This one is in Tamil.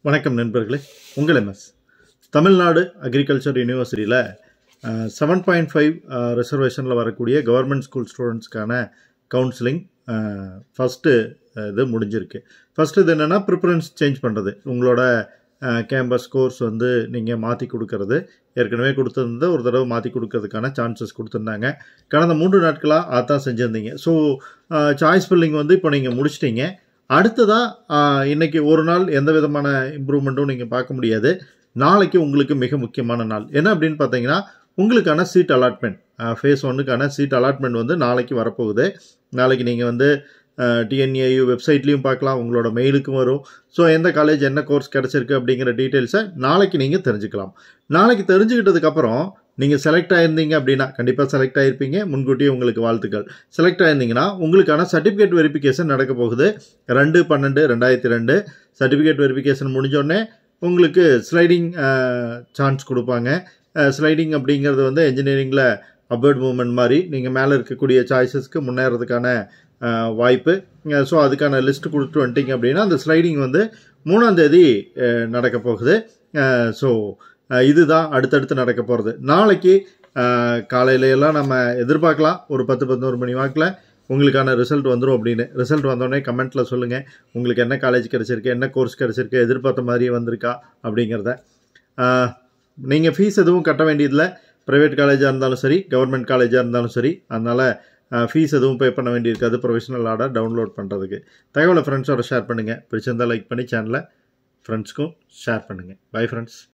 வணக்கம் நண்பர்களே உங்கள் எம்எஸ் தமிழ்நாடு அக்ரிகல்ச்சர் யூனிவர்சிட்டியில் செவன் பாயிண்ட் ஃபைவ் ரிசர்வேஷனில் வரக்கூடிய கவர்மெண்ட் ஸ்கூல் ஸ்டூடெண்ட்ஸ்க்கான கவுன்சிலிங் ஃபஸ்ட்டு இது முடிஞ்சிருக்கு ஃபஸ்ட்டு இது என்னென்னா ப்ரிஃபரன்ஸ் சேஞ்ச் பண்ணுறது உங்களோட கேம்பஸ் கோர்ஸ் வந்து நீங்கள் மாற்றி கொடுக்கறது ஏற்கனவே கொடுத்துருந்த ஒரு தடவை மாற்றி கொடுக்கறதுக்கான சான்சஸ் கொடுத்துருந்தாங்க கடந்த மூன்று நாட்களாக அதான் செஞ்சுருந்தீங்க ஸோ சாய்ஸ் ஃபில்லிங் வந்து இப்போ நீங்கள் முடிச்சிட்டீங்க அடுத்ததாக இன்னைக்கு ஒரு நாள் எந்த விதமான இம்ப்ரூவ்மெண்ட்டும் நீங்கள் பார்க்க முடியாது நாளைக்கு உங்களுக்கு மிக முக்கியமான நாள் என்ன அப்படின்னு பார்த்தீங்கன்னா உங்களுக்கான சீட் அலாட்மெண்ட் ஃபேஸ் ஒன்னுக்கான சீட் அலாட்மெண்ட் வந்து நாளைக்கு வரப்போகுது நாளைக்கு நீங்கள் வந்து டிஎன்ஏயு வெப்சைட்லேயும் பார்க்கலாம் உங்களோட மெயிலுக்கும் வரும் ஸோ எந்த காலேஜ் என்ன கோர்ஸ் கிடச்சிருக்கு அப்படிங்கிற டீட்டெயில்ஸை நாளைக்கு நீங்கள் தெரிஞ்சுக்கலாம் நாளைக்கு தெரிஞ்சுக்கிட்டதுக்கப்புறம் நீங்கள் செலக்ட் ஆயிருந்தீங்க அப்படின்னா கண்டிப்பாக செலக்ட் ஆகிருப்பீங்க முன்கூட்டியே உங்களுக்கு வாழ்த்துக்கள் செலக்ட் ஆயிருந்தீங்கன்னா உங்களுக்கான சர்டிஃபிகேட் வெரிஃபிகேஷன் நடக்க போகுது ரெண்டு பன்னெண்டு ரெண்டாயிரத்தி ரெண்டு சர்டிஃபிகேட் வெரிஃபிகேஷன் முடிஞ்சோடனே உங்களுக்கு ஸ்லைடிங் சான்ஸ் கொடுப்பாங்க ஸ்லைடிங் அப்படிங்கிறது வந்து என்ஜினியரிங்கில் அப்வர்ட் மூவ்மெண்ட் மாதிரி நீங்கள் மேலே இருக்கக்கூடிய சாய்ஸஸ்க்கு முன்னேறதுக்கான வாய்ப்பு ஸோ அதுக்கான லிஸ்ட் கொடுத்துட்டு வந்துட்டீங்க அப்படின்னா அந்த ஸ்லைடிங் வந்து மூணாந்தேதி நடக்க போகுது ஸோ இதுதான் அடுத்தடுத்து நடக்க போகிறது நாளைக்கு காலையில எல்லாம் நம்ம எதிர்பார்க்கலாம் ஒரு பத்து பதினோரு மணி வாக்கில் உங்களுக்கான ரிசல்ட் வந்துடும் அப்படின்னு ரிசல்ட் வந்தோடனே கமெண்ட்டில் சொல்லுங்கள் உங்களுக்கு என்ன காலேஜ் கிடச்சிருக்கு என்ன கோர்ஸ் கிடச்சிருக்கு எதிர்பார்த்த மாதிரியே வந்திருக்கா அப்படிங்கிறத நீங்கள் ஃபீஸ் எதுவும் கட்ட வேண்டியதில்லை ப்ரைவேட் காலேஜாக இருந்தாலும் சரி கவர்மெண்ட் காலேஜாக இருந்தாலும் சரி அதனால் ஃபீஸ் எதுவும் பே பண்ண வேண்டியிருக்காது ப்ரொஃபஷனல் ஆர்டர் டவுன்லோட் பண்ணுறதுக்கு தகவலை ஃப்ரெண்ட்ஸோட ஷேர் பண்ணுங்கள் பிடிச்சிருந்தால் லைக் பண்ணி சேனலை ஃப்ரெண்ட்ஸ்க்கும் ஷேர் பண்ணுங்கள் பை ஃப்ரெண்ட்ஸ்